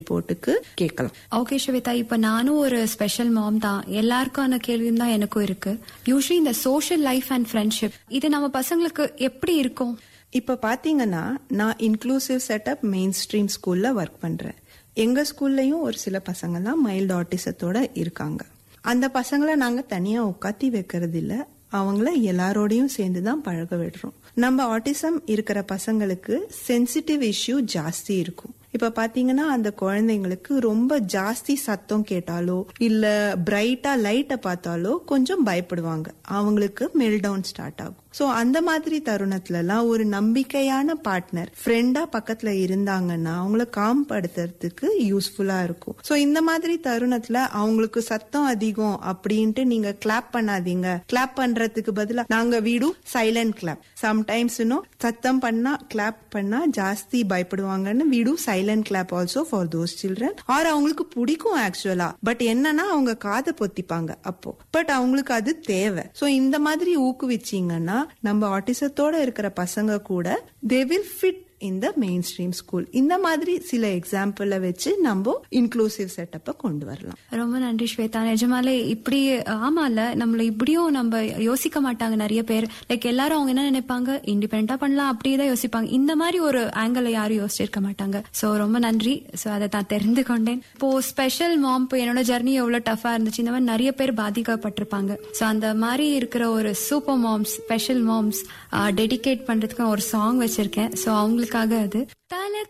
ரிப்போர்ட்டுக்கு கேட்கலாம் ஓகே ஸ்வேதா இப்ப நானும் ஒரு ஸ்பெஷல் மாம் தான் எல்லாருக்கான கேள்வியும் தான் எனக்கும் இருக்கு யூஸ்வலி இந்த சோஷியல் லைஃப் அண்ட் ஃப்ரெண்ட்ஷிப் இது நம்ம பசங்களுக்கு எப்படி இருக்கும் இப்ப பாத்தீங்கன்னா நான் இன்க்ளூசிவ் செட்டப் மெயின் ஸ்ட்ரீம் ஸ்கூல்ல ஒர்க் பண்றேன் எங்க ஸ்கூல்லயும் ஒரு சில பசங்கலாம் மைல்டு ஆட்டிசத்தோட இருக்காங்க அந்த பசங்களை நாங்க தனியா உட்காத்தி வைக்கிறது இல்ல அவங்கள எல்லாரோடையும் சேர்ந்து தான் பழக விடுறோம் நம்ம ஆட்டிசம் இருக்கிற பசங்களுக்கு சென்சிட்டிவ் இஷ்யூ ஜாஸ்தி இருக்கும் இப்ப பாத்தீங்கன்னா அந்த குழந்தைங்களுக்கு ரொம்ப ஜாஸ்தி சத்தம் கேட்டாலோ இல்ல பிரைட்டா லைட்டை பார்த்தாலோ கொஞ்சம் பயப்படுவாங்க அவங்களுக்கு மெல் டவுன் ஸ்டார்ட் ஆகும் சோ அந்த மாதிரி தருணத்துல எல்லாம் ஒரு நம்பிக்கையான பார்ட்னர் ஃப்ரெண்டா பக்கத்துல இருந்தாங்கன்னா அவங்கள காம் படுத்துறதுக்கு யூஸ்ஃபுல்லா இருக்கும் சோ இந்த மாதிரி தருணத்துல அவங்களுக்கு சத்தம் அதிகம் அப்படின்ட்டு நீங்க கிளாப் பண்ணாதீங்க கிளாப் பண்றதுக்கு பதிலா நாங்க வீடு சைலண்ட் கிளாப் சம்டைம்ஸ் இன்னும் சத்தம் பண்ணா கிளாப் பண்ணா ஜாஸ்தி பயப்படுவாங்கன்னு we do silent clap also for those children are அவங்களுக்கு பிடிக்கும் ஆக்சுவலா பட் என்னன்னா அவங்க காதை பொத்திப்பாங்க அப்போ பட் அவங்களுக்கு அது தேவை சோ இந்த மாதிரி ஊக்குவிச்சீங்கன்னா நம்ம ஆட்டிசத்தோட இருக்கிற பசங்க கூட தே வில் ஃபிட் இந்த மெயின் ஸ்ட்ரீம் ஸ்கூல் இந்த மாதிரி சில எக்ஸாம்பிள வச்சு நம்ம இன்க்ளூசிவ் செட்டப்பை கொண்டு வரலாம் ரொம்ப நன்றி ஸ்வேதா நிஜமாலே இப்படி ஆமால நம்மள இப்படியும் நம்ம யோசிக்க மாட்டாங்க நிறைய பேர் லைக் எல்லாரும் அவங்க என்ன நினைப்பாங்க இண்டிபெண்டா பண்ணலாம் அப்படியே தான் யோசிப்பாங்க இந்த மாதிரி ஒரு ஆங்கிள் யாரும் யோசிச்சிருக்க மாட்டாங்க சோ ரொம்ப நன்றி சோ அதை நான் தெரிந்து கொண்டேன் இப்போ ஸ்பெஷல் மாம் இப்போ என்னோட ஜர்னி எவ்வளவு டஃபா இருந்துச்சு இந்த மாதிரி நிறைய பேர் பாதிக்கப்பட்டிருப்பாங்க சோ அந்த மாதிரி இருக்கிற ஒரு super moms special moms dedicate பண்றதுக்கு ஒரு சாங் வச்சிருக்கேன் சோ அவங்களுக்காக அது தல